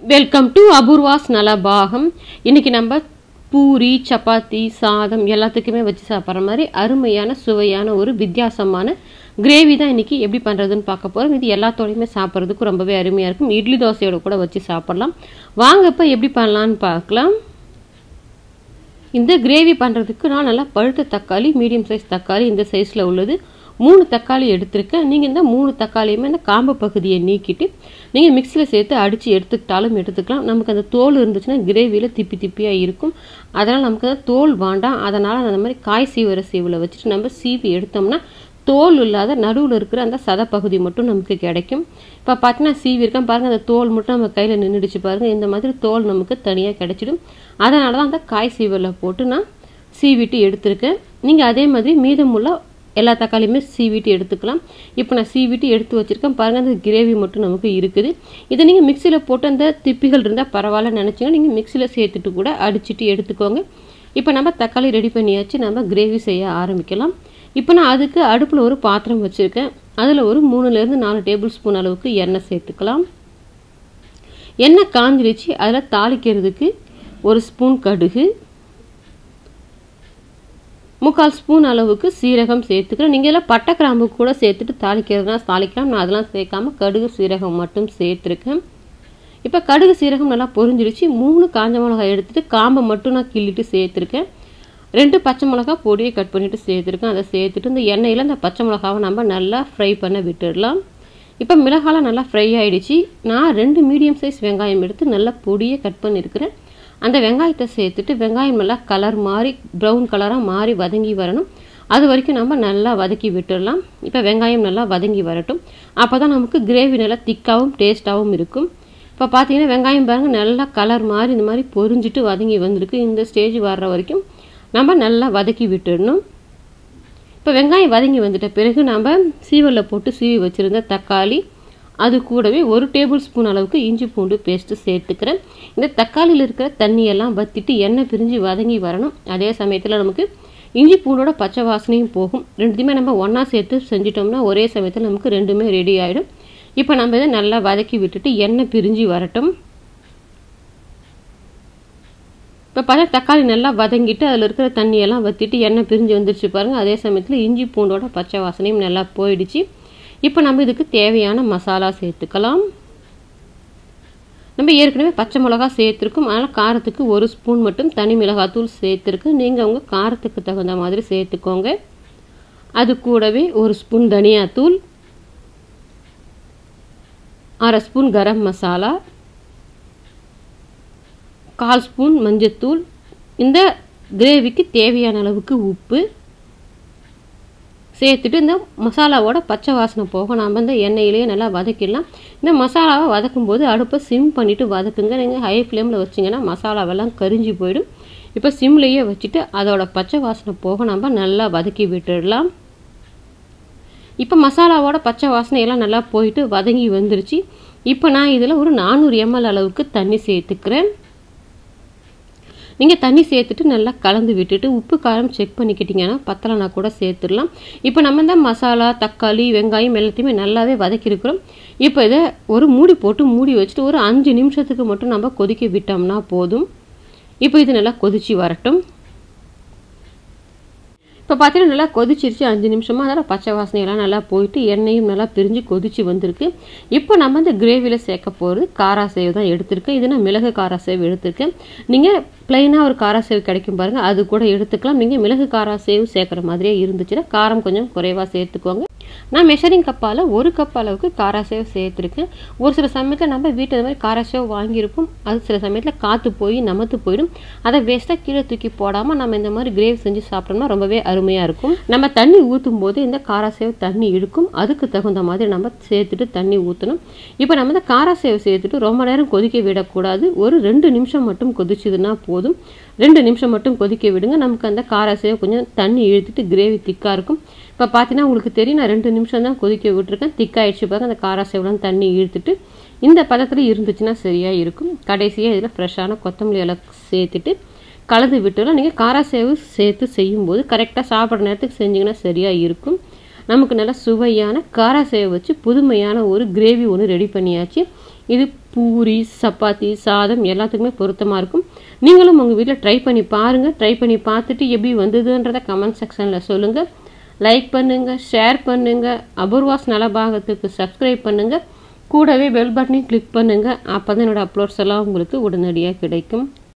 welcome to Apoorva's நலபாகம் இன்னைக்கு நம்ம பூரி சப்பாத்தி சாதம் எல்லாத்துக்குமே வச்சு சாப்பிட்ற மாதிரி அருமையான சுவையான ஒரு வித்தியாசமான கிரேவி தான் இன்னைக்கு எப்படி பண்ணுறதுன்னு பார்க்க போகிறோம் இது எல்லாத்தோடையுமே சாப்பிட்றதுக்கு ரொம்பவே அருமையாக இருக்கும் இட்லி தோசையோட கூட வச்சு சாப்பிட்லாம் வாங்க இப்போ எப்படி பண்ணலான்னு பார்க்கலாம் இந்த கிரேவி பண்ணுறதுக்கு நான் நல்லா பழுத்த தக்காளி மீடியம் சைஸ் தக்காளி இந்த சைஸில் உள்ளது மூணு தக்காளி எடுத்திருக்கேன் நீங்கள் இந்த மூணு தக்காளியுமே இந்த காம்பு பகுதியை நீக்கிட்டு நீங்கள் மிக்சியில் சேர்த்து அடித்து எடுத்துக்கிட்டாலும் எடுத்துக்கலாம் நமக்கு அந்த தோல் இருந்துச்சுன்னா கிரேவியில் திப்பி திப்பியாக இருக்கும் அதனால் நமக்கு அந்த தோல் வேண்டாம் அதனால் அந்த மாதிரி காய் சீவர சீவில் வச்சுட்டு நம்ம சீவி எடுத்தோம்னா தோல் இல்லாத நடுவில் இருக்கிற அந்த சத பகுதி மட்டும் நமக்கு கிடைக்கும் இப்போ பார்த்தீங்கன்னா சீவி இருக்கேன் பாருங்கள் அந்த தோல் மட்டும் நம்ம கையில் நின்றுடுச்சு பாருங்கள் இந்த மாதிரி தோல் நமக்கு தனியாக கிடைச்சிடும் அதனால தான் அந்த காய் சீவலில் போட்டு நான் சீவிட்டு எடுத்திருக்கேன் நீங்கள் அதே மாதிரி மீதமுள்ள எல்லா தக்காளியுமே சீவிட்டு எடுத்துக்கலாம் இப்போ நான் சீவிட்டு எடுத்து வச்சுருக்கேன் பாருங்கள் அந்த கிரேவி மட்டும் நமக்கு இருக்குது இதை நீங்கள் மிக்சியில் போட்டு அந்த திப்பிகள் இருந்தால் பரவாயில்ல நினச்சிங்கன்னா நீங்கள் மிக்சியில் சேர்த்துட்டு கூட அடிச்சுட்டு எடுத்துக்கோங்க இப்போ நம்ம தக்காளி ரெடி பண்ணியாச்சு நம்ம கிரேவி செய்ய ஆரம்பிக்கலாம் இப்போ நான் அதுக்கு அடுப்பில் ஒரு பாத்திரம் வச்சுருக்கேன் அதில் ஒரு மூணுலேருந்து நாலு டேபிள் ஸ்பூன் அளவுக்கு எண்ணெய் சேர்த்துக்கலாம் எண்ணெய் காஞ்சிடுச்சு அதில் தாளிக்கிறதுக்கு ஒரு ஸ்பூன் கடுகு முக்கால் ஸ்பூன் அளவுக்கு சீரகம் சேர்த்துக்கிறேன் நீங்கள் இதில் பட்டை கிராம்பு கூட சேர்த்துட்டு தாளிக்கிறதுனா தாளிக்கலாம் நான் அதெல்லாம் சேர்க்காம கடுகு சீரகம் மட்டும் சேர்த்துருக்கேன் இப்போ கடுகு சீரகம் நல்லா பொரிஞ்சிடுச்சு மூணு காஞ்ச மிளகாய் எடுத்துகிட்டு காம்பை மட்டும் நான் கிள்ளிட்டு சேர்த்துருக்கேன் ரெண்டு பச்சை மிளகா பொடியை கட் பண்ணிவிட்டு சேர்த்துருக்கேன் அதை சேர்த்துட்டு இந்த எண்ணெயில் இந்த பச்சை மிளகாவை நம்ம நல்லா ஃப்ரை பண்ண விட்டுடலாம் இப்போ மிளகாலாம் நல்லா ஃப்ரை ஆகிடுச்சு நான் ரெண்டு மீடியம் சைஸ் வெங்காயம் எடுத்து நல்லா பொடியை கட் பண்ணியிருக்கிறேன் அந்த வெங்காயத்தை சேர்த்துட்டு வெங்காயம் நல்லா கலர் மாறி ப்ரௌன் கலராக மாறி வதங்கி வரணும் அது வரைக்கும் நம்ம நல்லா வதக்கி விட்டுடலாம் இப்போ வெங்காயம் நல்லா வதங்கி வரட்டும் அப்போ தான் நமக்கு கிரேவி நல்லா திக்காகவும் டேஸ்ட்டாகவும் இருக்கும் இப்போ பார்த்தீங்கன்னா வெங்காயம் பாருங்கள் நல்லா கலர் மாறி இந்த மாதிரி பொரிஞ்சிட்டு வதங்கி வந்திருக்கு இந்த ஸ்டேஜ் வர்ற வரைக்கும் நம்ம நல்லா வதக்கி விட்டுடணும் இப்போ வெங்காயம் வதங்கி வந்துட்ட பிறகு நம்ம சீவலில் போட்டு சீவி வச்சுருந்த தக்காளி அது கூடவே ஒரு டேபிள் ஸ்பூன் அளவுக்கு இஞ்சி பூண்டு பேஸ்ட்டு சேர்த்துக்கிறேன் இந்த தக்காளியில் இருக்கிற தண்ணியெல்லாம் வற்றிட்டு எண்ணெய் பிரிஞ்சு வதங்கி வரணும் அதே சமயத்தில் நமக்கு இஞ்சி பூண்டோட பச்சை வாசனையும் போகும் ரெண்டுத்தையுமே நம்ம ஒன்றா சேர்த்து செஞ்சிட்டோம்னா ஒரே சமயத்தில் நமக்கு ரெண்டுமே ரெடி ஆகிடும் இப்போ நம்ம இதை நல்லா வதக்கி விட்டுட்டு எண்ணெய் பிரிஞ்சு வரட்டும் இப்போ பார்த்தா தக்காளி நல்லா வதங்கிட்டு அதில் இருக்கிற தண்ணியெல்லாம் வற்றிட்டு எண்ணெய் பிரிஞ்சு வந்துருச்சு பாருங்கள் அதே சமயத்தில் இஞ்சி பூண்டோட பச்சை வாசனையும் நல்லா போயிடுச்சு இப்போ நம்ம இதுக்கு தேவையான மசாலா சேர்த்துக்கலாம் நம்ம ஏற்கனவே பச்சை மிளகா சேர்த்துருக்கோம் அதனால் காரத்துக்கு ஒரு ஸ்பூன் மட்டும் தனி மிளகாத்தூள் சேர்த்துருக்கு நீங்கள் உங்கள் காரத்துக்கு தகுந்த மாதிரி சேர்த்துக்கோங்க அது கூடவே ஒரு ஸ்பூன் தனியாத்தூள் அரை ஸ்பூன் கரம் மசாலா கால் ஸ்பூன் மஞ்சத்தூள் இந்த கிரேவிக்கு தேவையான அளவுக்கு உப்பு சேர்த்துட்டு இந்த மசாலாவோட பச்சை வாசனை போக நாம் இந்த எண்ணெயிலேயே நல்லா வதக்கிடலாம் இந்த மசாலாவை வதக்கும் போது அடுப்பை சிம் பண்ணிவிட்டு வதக்குங்க நீங்கள் ஹை ஃப்ளேமில் வச்சிங்கன்னா மசாலாவெல்லாம் கரிஞ்சு போயிடும் இப்போ சிம்லேயே வச்சுட்டு அதோட பச்சை வாசனை போக நம்ம நல்லா வதக்கி விட்டுடலாம் இப்போ மசாலாவோட பச்சை வாசனையெல்லாம் நல்லா போயிட்டு வதங்கி வந்துருச்சு இப்போ நான் இதில் ஒரு நானூறு எம்எல் அளவுக்கு தண்ணி சேர்த்துக்கிறேன் நீங்கள் தண்ணி சேர்த்துட்டு நல்லா கலந்து விட்டுட்டு உப்பு காரம் செக் பண்ணிக்கிட்டிங்கன்னா பத்தலைனா கூட சேர்த்துடலாம் இப்போ நம்ம இந்த மசாலா தக்காளி வெங்காயம் எல்லாத்தையுமே நல்லாவே வதக்கியிருக்கிறோம் இப்போ இதை ஒரு மூடி போட்டு மூடி வச்சுட்டு ஒரு அஞ்சு நிமிஷத்துக்கு மட்டும் நம்ம கொதிக்க விட்டோம்னா போதும் இப்போ இது நல்லா கொதிச்சு வரட்டும் இப்போ பார்த்தீங்கன்னா நல்லா கொதிச்சிருச்சு அஞ்சு நிமிஷமாக அதனால் பச்சை வாசனையெல்லாம் நல்லா போயிட்டு எண்ணெயும் நல்லா பிரிஞ்சு கொதிச்சு வந்திருக்கு இப்போ நம்ம இந்த கிரேவியில் சேர்க்க போகிறது காரா சேவ் தான் எடுத்திருக்கேன் இது நான் மிளகு காரா சேவ் எடுத்திருக்கேன் நீங்கள் ப்ளைனாக ஒரு காரா சேவ் கிடைக்கும் பாருங்கள் அது கூட எடுத்துக்கலாம் நீங்கள் மிளகு காரா சேவ் சேர்க்குற மாதிரியே இருந்துச்சுன்னா காரம் கொஞ்சம் குறைவாக சேர்த்துக்கோங்க நான் மெஷரிங் கப்பால் ஒரு கப் அளவுக்கு காராசேவ் சேர்த்துருக்கேன் ஒரு சில சமயத்தில் நம்ம வீட்டில் இந்த மாதிரி காராசேவ் வாங்கியிருப்போம் அது சில சமயத்தில் காற்று போய் நமத்து போயிடும் அதை வேஸ்ட்டாக கீழே தூக்கி போடாமல் நம்ம இந்த மாதிரி கிரேவி செஞ்சு சாப்பிட்டோம்னா ரொம்பவே அருமையாக இருக்கும் நம்ம தண்ணி ஊற்றும் போது இந்த காராசேவ் தண்ணி இழுக்கும் அதுக்கு தகுந்த மாதிரி நம்ம சேர்த்துட்டு தண்ணி ஊற்றணும் இப்போ நம்ம இந்த காராசேவ் சேர்த்துட்டு ரொம்ப நேரம் கொதிக்க விடக்கூடாது ஒரு ரெண்டு நிமிஷம் மட்டும் கொதிச்சதுன்னா போதும் ரெண்டு நிமிஷம் மட்டும் கொதிக்க விடுங்க நமக்கு அந்த காராசேவ் கொஞ்சம் தண்ணி இழுத்துட்டு கிரேவி திக்காக இருக்கும் இப்போ பார்த்தீங்கன்னா உங்களுக்கு தெரியும் நான் ரெண்டு நிமிஷம் தான் கொதிக்க விட்டுருக்கேன் திக்காயிடுச்சு பாருங்க அந்த காராசேவெலாம் தண்ணி இழுத்துட்டு இந்த பதத்தில் இருந்துச்சுன்னா சரியாக இருக்கும் கடைசியாக இதில் ஃப்ரெஷ்ஷான கொத்தமல்லி இலை சேர்த்துட்டு கலந்து விட்டுலாம் நீங்கள் காராசேவு சேர்த்து செய்யும்போது கரெக்டாக சாப்பிட்ற நேரத்துக்கு செஞ்சிங்கன்னா சரியாக இருக்கும் நமக்கு நல்ல சுவையான காராசேவை வச்சு புதுமையான ஒரு கிரேவி ஒன்று ரெடி பண்ணியாச்சு இது பூரி சப்பாத்தி சாதம் எல்லாத்துக்குமே பொருத்தமாக இருக்கும் நீங்களும் உங்கள் வீட்டில் ட்ரை பண்ணி பாருங்கள் ட்ரை பண்ணி பார்த்துட்டு எப்படி வந்ததுன்றதை கமெண்ட் செக்ஷனில் சொல்லுங்கள் லைக் பண்ணுங்கள் ஷேர் பண்ணுங்கள் அபூர்வாஸ் நலபாகத்துக்கு சப்ஸ்கிரைப் பண்ணுங்கள் கூடவே பெல் பட்டனையும் கிளிக் பண்ணுங்கள் அப்போ தான் என்னோடய அப்லோட்ஸ் எல்லாம் உங்களுக்கு உடனடியாக கிடைக்கும்